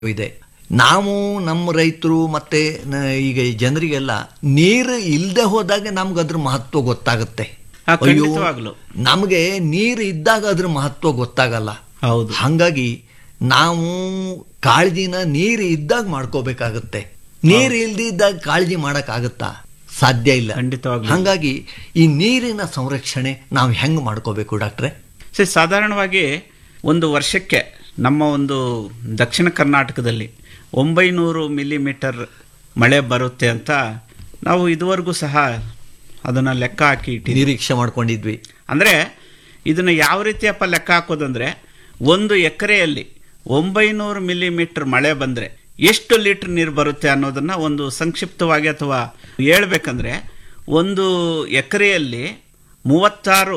ಇದೆ ನಾವು ನಮ್ಮ ರೈತರು ಮತ್ತೆ ನ- ಈಗ ಈ ಜನರಿಗೆಲ್ಲ ನೀರು ಇಲ್ಲದೆ ಹೋದಾಗ ನಮ್ಗೆ ಅದ್ರ ಮಹತ್ವ ಗೊತ್ತಾಗುತ್ತೆ ಆ, ಖಂಡಿತವಾಗ್ಲು. ನಮಗೆ ನೀರು ಇದ್ದಾಗ ಅದ್ರ ಮಹತ್ವ ಗೊತ್ತಾಗಲ್ಲ ಹೌದು ಹಾಗಾಗಿ ನಾವು ಕಾಳಜಿನ ನೀರು ಇದ್ದಾಗ ಮಾಡ್ಕೋಬೇಕಾಗತ್ತೆ ನೀರು ಇಲ್ದಿದ್ದಾಗ ಕಾಳಜಿ ಮಾಡಕ್ಕಾಗತ್ತಾ ಸಾಧ್ಯ ಇಲ್ಲ ಖಂಡಿತವಾಗ್ಲು. ಹಾಗಾಗಿ ಈ ನೀರಿನ ಸಂರಕ್ಷಣೆ ನಾವು ಹೆಂಗ್ ಮಾಡ್ಕೋಬೇಕು ಡಾಕ್ಟ್ರೆ ಸರಿ ಸಾಧಾರಣವಾಗಿ ಒಂದು ವರ್ಷಕ್ಕೆ ನಮ್ಮ ಒಂದು ದಕ್ಷಿಣ ಕರ್ನಾಟಕದಲ್ಲಿ ಒಂಬೈನೂರು ಮಿಲಿಮೀಟರ್ ಮಳೆ ಬರುತ್ತೆ ಅಂತ ನಾವು ಇದುವರೆಗೂ ಸಹ ಅದನ್ನು ಲೆಕ್ಕ ಹಾಕಿ ಇಟ್ಟಿದ್ದೀವಿ ನಿರೀಕ್ಷೆ ಮಾಡ್ಕೊಂಡಿದ್ವಿ ಅಂದರೆ ಇದನ್ನು ಯಾವ ರೀತಿಯಪ್ಪ ಲೆಕ್ಕ ಹಾಕೋದಂದ್ರೆ ಒಂದು ಎಕರೆಯಲ್ಲಿ ಒಂಬೈನೂರು ಮಿಲಿಮೀಟರ್ ಮಳೆ ಬಂದರೆ ಎಷ್ಟು ಲೀಟರ್ ನೀರು ಬರುತ್ತೆ ಅನ್ನೋದನ್ನು ಒಂದು ಸಂಕ್ಷಿಪ್ತವಾಗಿ ಅಥವಾ ಹೇಳ್ಬೇಕಂದ್ರೆ ಒಂದು ಎಕರೆಯಲ್ಲಿ ಮೂವತ್ತಾರು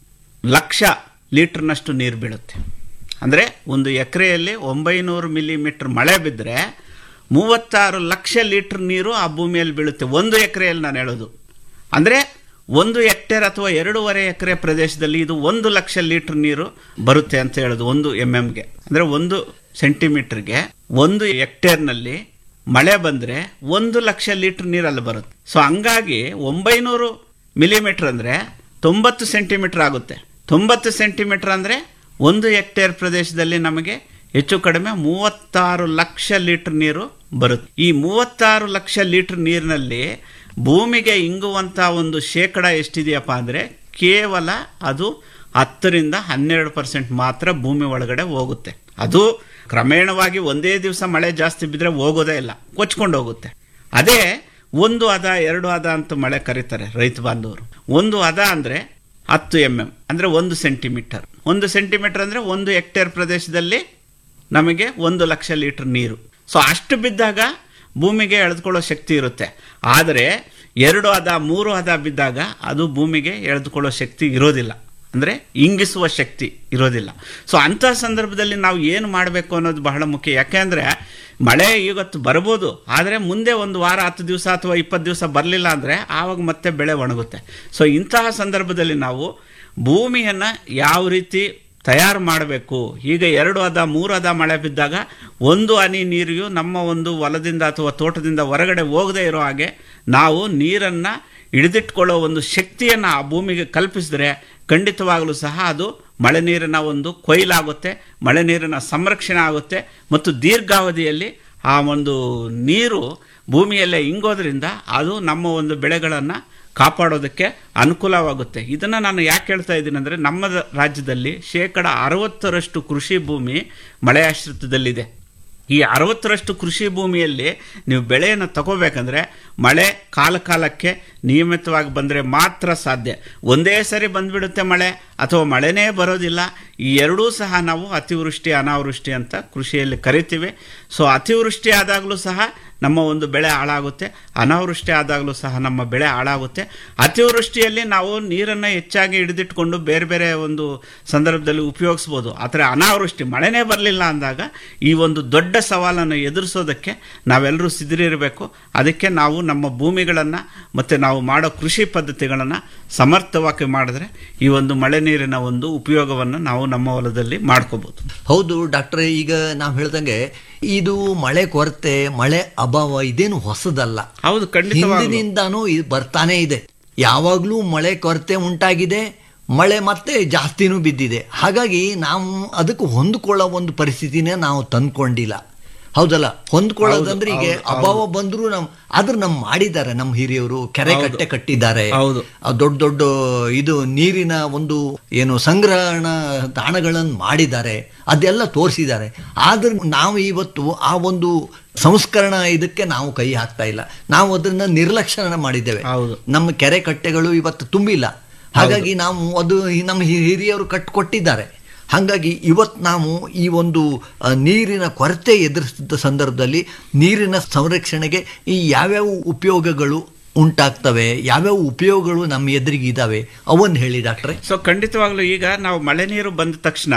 ಲಕ್ಷ ಲೀಟರ್ನಷ್ಟು ನೀರು ಬೀಳುತ್ತೆ ಅಂದರೆ ಒಂದು ಎಕರೆಯಲ್ಲಿ ಒಂಬೈನೂರು ಮಿಲಿಮೀಟರ್ ಮಳೆ ಬಿದ್ದರೆ ಮೂವತ್ತಾರು ಲಕ್ಷ ಲೀಟರ್ ನೀರು ಆ ಭೂಮಿಯಲ್ಲಿ ಬೀಳುತ್ತೆ ಒಂದು ಎಕರೆಯಲ್ಲಿ ನಾನು ಹೇಳೋದು ಅಂದರೆ ಒಂದು ಹೆಕ್ಟೇರ್ ಅಥವಾ ಎರಡೂವರೆ ಎಕರೆ ಪ್ರದೇಶದಲ್ಲಿ ಇದು ಒಂದು ಲಕ್ಷ ಲೀಟರ್ ನೀರು ಬರುತ್ತೆ ಅಂತ ಹೇಳೋದು ಒಂದು ಎಮ್ ಎಮ್ಗೆ ಅಂದರೆ ಒಂದು ಸೆಂಟಿಮೀಟರ್ಗೆ ಒಂದು ಹೆಕ್ಟೇರ್ನಲ್ಲಿ ಮಳೆ ಬಂದರೆ ಒಂದು ಲಕ್ಷ ಲೀಟರ್ ನೀರಲ್ಲಿ ಬರುತ್ತೆ ಸೊ ಹಂಗಾಗಿ ಒಂಬೈನೂರು ಮಿಲಿಮೀಟರ್ ಅಂದರೆ ತೊಂಬತ್ತು ಸೆಂಟಿಮೀಟರ್ ಆಗುತ್ತೆ ತೊಂಬತ್ತು ಸೆಂಟಿಮೀಟರ್ ಅಂದರೆ ಒಂದು ಹೆಕ್ಟೇರ್ ಪ್ರದೇಶದಲ್ಲಿ ನಮಗೆ ಹೆಚ್ಚು ಕಡಿಮೆ ಮೂವತ್ತಾರು ಲಕ್ಷ ಲೀಟರ್ ನೀರು ಬರುತ್ತೆ ಈ ಮೂವತ್ತಾರು ಲಕ್ಷ ಲೀಟರ್ ನೀರಿನಲ್ಲಿ ಭೂಮಿಗೆ ಇಂಗುವಂಥ ಒಂದು ಶೇಕಡ ಎಷ್ಟಿದೆಯಪ್ಪ ಅಂದರೆ ಕೇವಲ ಅದು ಹತ್ತರಿಂದ ಹನ್ನೆರಡು ಪರ್ಸೆಂಟ್ ಮಾತ್ರ ಭೂಮಿ ಒಳಗಡೆ ಹೋಗುತ್ತೆ ಅದು ಕ್ರಮೇಣವಾಗಿ ಒಂದೇ ದಿವಸ ಮಳೆ ಜಾಸ್ತಿ ಬಿದ್ದರೆ ಹೋಗೋದೇ ಇಲ್ಲ ಕೊಚ್ಕೊಂಡು ಹೋಗುತ್ತೆ ಅದೇ ಒಂದು ಅದ ಎರಡು ಅದ ಅಂತ ಮಳೆ ಕರೀತಾರೆ ರೈತ ಬಾಂಧವರು ಒಂದು ಅದ ಅಂದರೆ ಹತ್ತು ಎಮ್ ಎಮ್ ಅಂದರೆ ಒಂದು ಸೆಂಟಿಮೀಟರ್ ಒಂದು ಸೆಂಟಿಮೀಟರ್ ಅಂದರೆ ಒಂದು ಹೆಕ್ಟೇರ್ ಪ್ರದೇಶದಲ್ಲಿ ನಮಗೆ ಒಂದು ಲಕ್ಷ ಲೀಟರ್ ನೀರು ಸೊ ಅಷ್ಟು ಬಿದ್ದಾಗ ಭೂಮಿಗೆ ಎಳೆದುಕೊಳ್ಳೋ ಶಕ್ತಿ ಇರುತ್ತೆ ಆದರೆ ಎರಡು ಹದ ಮೂರು ಹದ ಬಿದ್ದಾಗ ಅದು ಭೂಮಿಗೆ ಎಳೆದುಕೊಳ್ಳೋ ಶಕ್ತಿ ಇರೋದಿಲ್ಲ ಅಂದರೆ ಇಂಗಿಸುವ ಶಕ್ತಿ ಇರೋದಿಲ್ಲ ಸೊ ಅಂಥ ಸಂದರ್ಭದಲ್ಲಿ ನಾವು ಏನು ಮಾಡಬೇಕು ಅನ್ನೋದು ಬಹಳ ಮುಖ್ಯ ಯಾಕೆಂದರೆ ಮಳೆ ಇವತ್ತು ಬರ್ಬೋದು ಆದರೆ ಮುಂದೆ ಒಂದು ವಾರ ಹತ್ತು ದಿವಸ ಅಥವಾ ಇಪ್ಪತ್ತು ದಿವಸ ಬರಲಿಲ್ಲ ಅಂದರೆ ಆವಾಗ ಮತ್ತೆ ಬೆಳೆ ಒಣಗುತ್ತೆ ಸೊ ಇಂತಹ ಸಂದರ್ಭದಲ್ಲಿ ನಾವು ಭೂಮಿಯನ್ನು ಯಾವ ರೀತಿ ತಯಾರು ಮಾಡಬೇಕು ಈಗ ಎರಡು ಹದ ಮೂರು ಹದ ಮಳೆ ಬಿದ್ದಾಗ ಒಂದು ಹನಿ ನೀರಿಯು ನಮ್ಮ ಒಂದು ಹೊಲದಿಂದ ಅಥವಾ ತೋಟದಿಂದ ಹೊರಗಡೆ ಹೋಗದೇ ಇರೋ ಹಾಗೆ ನಾವು ನೀರನ್ನು ಹಿಡಿದಿಟ್ಕೊಳ್ಳೋ ಒಂದು ಶಕ್ತಿಯನ್ನು ಆ ಭೂಮಿಗೆ ಕಲ್ಪಿಸಿದ್ರೆ ಖಂಡಿತವಾಗಲೂ ಸಹ ಅದು ಮಳೆ ನೀರಿನ ಒಂದು ಕೊಯ್ಲಾಗುತ್ತೆ ಮಳೆ ನೀರಿನ ಸಂರಕ್ಷಣೆ ಆಗುತ್ತೆ ಮತ್ತು ದೀರ್ಘಾವಧಿಯಲ್ಲಿ ಆ ಒಂದು ನೀರು ಭೂಮಿಯಲ್ಲೇ ಇಂಗೋದ್ರಿಂದ ಅದು ನಮ್ಮ ಒಂದು ಬೆಳೆಗಳನ್ನು ಕಾಪಾಡೋದಕ್ಕೆ ಅನುಕೂಲವಾಗುತ್ತೆ ಇದನ್ನು ನಾನು ಯಾಕೆ ಹೇಳ್ತಾ ಇದ್ದೀನಿ ಅಂದರೆ ನಮ್ಮ ರಾಜ್ಯದಲ್ಲಿ ಶೇಕಡ ಅರವತ್ತರಷ್ಟು ಕೃಷಿ ಭೂಮಿ ಮಳೆಯಾಶ್ರಿತದಲ್ಲಿದೆ ಈ ಅರವತ್ತರಷ್ಟು ಕೃಷಿ ಭೂಮಿಯಲ್ಲಿ ನೀವು ಬೆಳೆಯನ್ನು ತಗೋಬೇಕಂದ್ರೆ ಮಳೆ ಕಾಲ ಕಾಲಕ್ಕೆ ನಿಯಮಿತವಾಗಿ ಬಂದರೆ ಮಾತ್ರ ಸಾಧ್ಯ ಒಂದೇ ಸರಿ ಬಂದ್ಬಿಡುತ್ತೆ ಮಳೆ ಅಥವಾ ಮಳೆನೇ ಬರೋದಿಲ್ಲ ಈ ಎರಡೂ ಸಹ ನಾವು ಅತಿವೃಷ್ಟಿ ಅನಾವೃಷ್ಟಿ ಅಂತ ಕೃಷಿಯಲ್ಲಿ ಕರಿತೀವಿ ಸೊ ಅತಿವೃಷ್ಟಿ ಆದಾಗಲೂ ಸಹ ನಮ್ಮ ಒಂದು ಬೆಳೆ ಹಾಳಾಗುತ್ತೆ ಅನಾವೃಷ್ಟಿ ಆದಾಗಲೂ ಸಹ ನಮ್ಮ ಬೆಳೆ ಹಾಳಾಗುತ್ತೆ ಅತಿವೃಷ್ಟಿಯಲ್ಲಿ ನಾವು ನೀರನ್ನು ಹೆಚ್ಚಾಗಿ ಹಿಡಿದಿಟ್ಕೊಂಡು ಬೇರೆ ಬೇರೆ ಒಂದು ಸಂದರ್ಭದಲ್ಲಿ ಉಪಯೋಗಿಸ್ಬೋದು ಆದರೆ ಅನಾವೃಷ್ಟಿ ಮಳೆನೇ ಬರಲಿಲ್ಲ ಅಂದಾಗ ಈ ಒಂದು ದೊಡ್ಡ ಸವಾಲನ್ನು ಎದುರಿಸೋದಕ್ಕೆ ನಾವೆಲ್ಲರೂ ಸಿದ್ಧರಿರಬೇಕು ಅದಕ್ಕೆ ನಾವು ನಮ್ಮ ಭೂಮಿಗಳನ್ನು ಮತ್ತು ನಾವು ಮಾಡೋ ಕೃಷಿ ಪದ್ಧತಿಗಳನ್ನು ಸಮರ್ಥವಾಗಿ ಮಾಡಿದ್ರೆ ಈ ಒಂದು ಮಳೆ ನೀರಿನ ಒಂದು ಉಪಯೋಗವನ್ನು ನಾವು ನಮ್ಮ ಹೊಲದಲ್ಲಿ ಮಾಡ್ಕೋಬೋದು ಹೌದು ಡಾಕ್ಟ್ರೆ ಈಗ ನಾವು ಹೇಳ್ದಂಗೆ ಇದು ಮಳೆ ಕೊರತೆ ಮಳೆ ಅಭಾವ ಇದೇನು ಹೊಸದಲ್ಲ ಹೌದು ಖಂಡಿತವಾಗ್ಲೂ ಹಿಂದಿನಿಂದಾನು ಇದು ಬರ್ತಾನೆ ಇದೆ ಯಾವಾಗಲೂ ಮಳೆ ಕೊರತೆ ಉಂಟಾಗಿದೆ ಮಳೆ ಮತ್ತೆ ಜಾಸ್ತಿನೂ ಬಿದ್ದಿದೆ ಹಾಗಾಗಿ ನಾವು ಅದಕ್ಕೆ ಹೊಂದ್ಕೊಳ್ಳೋ ಒಂದು ಪರಿಸ್ಥಿತಿನೇ ನಾವು ತಂದ್ಕೊಂಡಿಲ್ಲ ಹೌದಲ್ಲ ಹೊಂದ್ಕೊಳ್ಳೋದಂದ್ರೆ ಈಗ ಅಭಾವ ಬಂದ್ರು ನಾವು ಆದ್ರೆ ನಮ್ ಮಾಡಿದ್ದಾರೆ ನಮ್ಮ ಹಿರಿಯವರು ಕೆರೆ ಕಟ್ಟೆ ಕಟ್ಟಿದ್ದಾರೆ ಹೌದು. ಆ ದೊಡ್ಡ ದೊಡ್ಡ ಇದು ನೀರಿನ ಒಂದು ಏನು ಸಂಗ್ರಹಣ ತಾಣಗಳನ್ನು ಮಾಡಿದ್ದಾರೆ ಅದೆಲ್ಲ ತೋರಿಸಿದ್ದಾರೆ ಆದ್ರೆ ನಾವು ಇವತ್ತು ಆ ಒಂದು ಸಂಸ್ಕರಣ ಇದಕ್ಕೆ ನಾವು ಕೈ ಹಾಕ್ತಾ ಇಲ್ಲ ನಾವು ಅದನ್ನ ನಿರ್ಲಕ್ಷ್ಯ ಮಾಡಿದ್ದೇವೆ ಹೌದು. ನಮ್ಮ ಕೆರೆ ಕಟ್ಟೆಗಳು ಇವತ್ತು ತುಂಬಿಲ್ಲ ಹಾಗಾಗಿ ನಾವು ಅದು ನಮ್ಮ ಹಿ- ಹಿರಿಯರು ಕಟ್ಟಿಕೊಟ್ಟಿದ್ದಾರೆ ಹಾಗಾಗಿ ಇವತ್ತು ನಾವು ಈ ಒಂದು ಆ, ನೀರಿನ ಕೊರತೆ ಎದುರಿಸಿದ ಸಂದರ್ಭದಲ್ಲಿ ನೀರಿನ ಸಂರಕ್ಷಣೆಗೆ ಈ ಯಾವ್ಯಾವ ಉಪಯೋಗಗಳು ಉಂಟಾಗ್ತವೆ ಯಾವ್ಯಾವ ಉಪಯೋಗಗಳು ನಮ್ಮ ಎದುರಿಗೆ ಇದ್ದಾವೆ ಅವನ್ನ ಹೇಳಿ ಡಾಕ್ಟ್ರೆ ಸೊ ಖಂಡಿತವಾಗ್ಲೂ ಈಗ ನಾವು ಮಳೆ ನೀರು ಬಂದ ತಕ್ಷಣ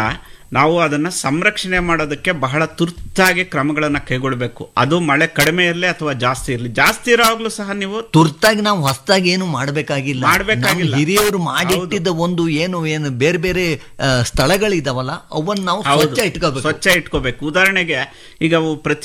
ನಾವು ಅದನ್ನ ಸಂರಕ್ಷಣೆ ಮಾಡೋದಕ್ಕೆ ಬಹಳ ತುರ್ತಾಗಿ ಕ್ರಮಗಳನ್ನ ಕೈಗೊಳ್ಳಬೇಕು ಅದು ಮಳೆ ಕಡಿಮೆ ಇರಲಿ ಅಥವಾ ಜಾಸ್ತಿ ಇರಲಿ ಜಾಸ್ತಿ ಇರೋವಾಗ್ಲೂ ಸಹ ನೀವು ತುರ್ತಾಗಿ ನಾವು ಹೊಸದಾಗಿ ಏನು ಮಾಡಬೇಕಾಗಿಲ್ಲ ಮಾಡ್ಬೇಕಾಗಿಲ್ಲ. ನಮ್ಮ ಹಿರಿಯರು ಮಾಡಿಟ್ಟಿದ್ದ ಒಂದು ಏನು ಏನು ಬೇರೆ ಬೇರೆ ಆ, ಸ್ಥಳಗಳಿದಾವಲ್ಲ ಅವನ್ನ ನಾವು ಹೌದು. ಸ್ವಚ್ಛ ಇಟ್ಕೋಬೇಕು ಸ್ವಚ್ಛ ಇಟ್ಕೋಬೇಕು ಉದಾಹರಣೆಗೆ ಈಗ ಅವು ಪ್ರತಿ